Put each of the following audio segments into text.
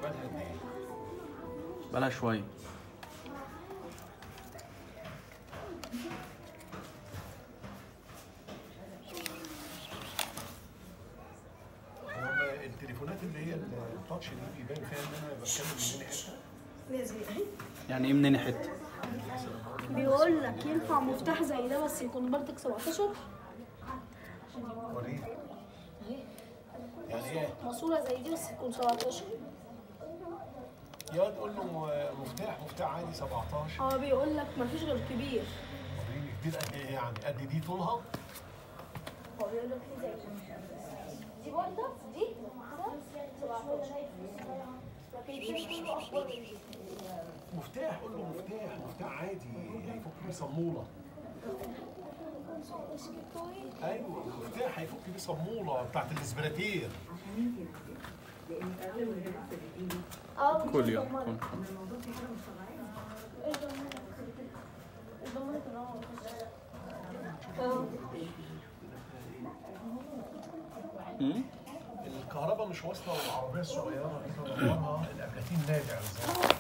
بقالها قد ايه؟ بقالها شويه هو التليفونات اللي هي التاتش دي بيبان فيها ان انا بتكلم من هنا حته لازم اهي يعني ايه منين حته بيقول لك ينفع مفتاح زي ده بس يكون بردك 17 وريني يعني ايه؟ ماسوره زي دي بس يكون 17 يا تقول له م- مفتاح مفتاح عادي 17 هو بيقول لك مفيش غير كبير وريني كبير قد ايه يعني؟ قد دي طولها؟ هو بيقول لك دي زي دي برده دي 17 لكن دي اكبر من دي مفتاح قول له مفتاح مفتاح عادي هيفك بيه صموله ايوه مفتاح هيفك بيه صموله بتاعت الاسبراتير اه كل يوم ضمنت. كل ايه ضمنت؟ ضمنت ان هو يخش. اه مم؟ الكهرباء مش واصله للعربيه الصغيره دي بدورها الابلاتين نادع ازاي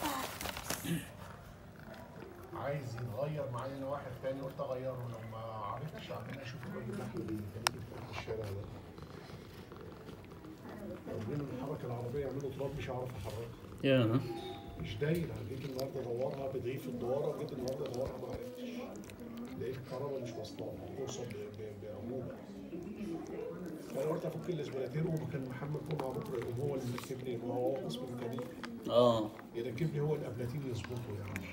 عايز يتغير معايا انا واحد تاني قلت اغيره لو ما عرفتش اعملها اشوف الراجل ده احمد اللي كان يجي في الشارع ده لو جينا نحرك العربيه يعملوا تراب مش هعرف احركها يا مش دايره جيت النهارده ادورها بضعيف الدواره جيت النهارده ادورها ما عرفتش لقيت الكهرباء مش واصله توصل ب- ب- بعمومه فانا قلت افك الاسبراتير وكان محمد جمعه بكره يقوم هو اللي يركب لي ما هو قسم ميكانيكي اه يركب لي هو الابلاتين يظبطه يعني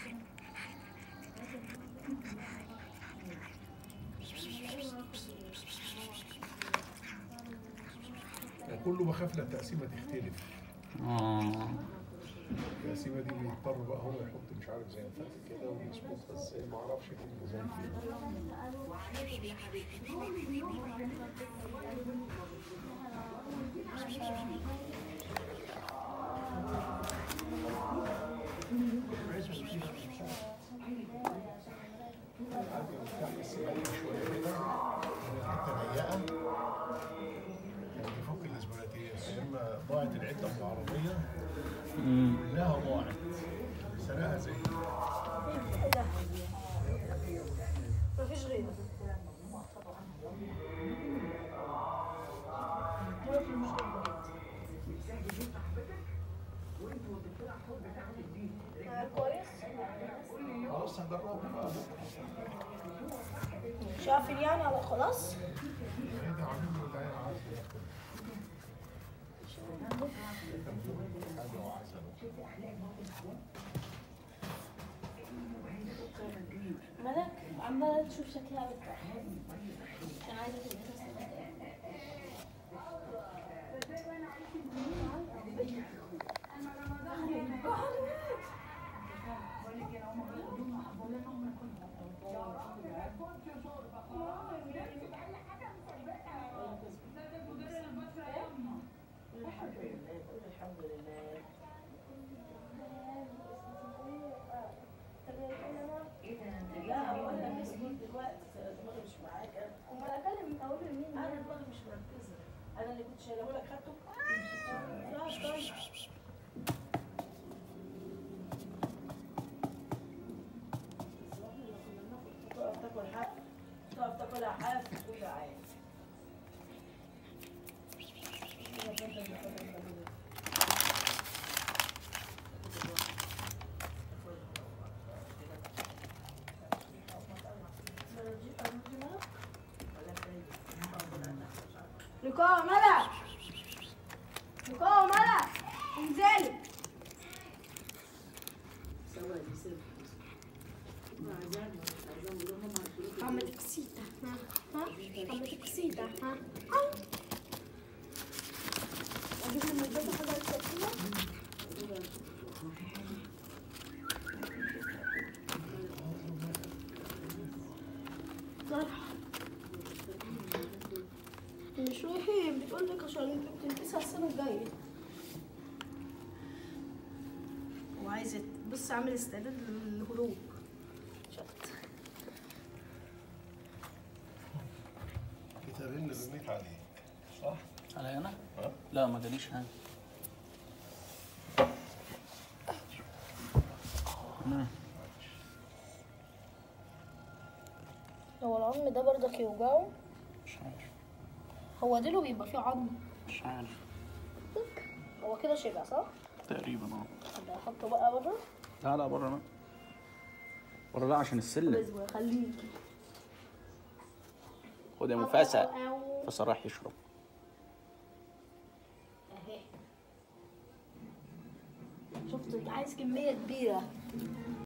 يعني كله بخاف لا التقسيمه تختلف اه التقسيمه دي بيضطر بقى هو يحط مش عارف زي ما كده ويظبطها ازاي ما اعرفش ايه النظام فيه عندي مفتاح بس بعيد شويه كده من الحته ضيقه كان بيفك الاسبراتير اما ضاعت العده من العربيه مم. كلها ضاعت سرقها زي ايه ده؟ مفيش غيره آه، كويس خلاص هجربها بقى شافل يعني على خلاص ايه ده عامل له العين عسل حاجه وعسل ملك عمالة تشوف شكلها بتروح عشان عايزة تلبسها لا هو انا مسكين دلوقتي دماغي مش معاك امال اكلم اقول لمين انا دماغي مش مركزه انا اللي كنت شايله لك خدته لا طيب تقف تاكل حاف تقف تاكل حاف ويا عين لقاء ملك لقاء ملك انزلي عمتك سيتا ها ها عمتك سيتا ها أو. اجيب من البيت حاجه تاكلها صراحة مش روحي بتقول لك عشان انت بتلبسها السنة الجاية وعايزة بص عامل استعداد للهروب شط كتابين اللي رميت عليه صح؟ علي انا؟ ها؟ لا ما جاليش حاجه أنا هو العظم ده برضك يوجعه مش عارف هو ديله بيبقى فيه عظم مش عارف هو كده شبع صح؟ تقريبا اه ده احطه بقى بره لا لا بره بقى بره لا عشان السلم بس خليك خد يا مفاسة أو- أو- مفاسة راح يشرب اهي شفت عايز كمية كبيرة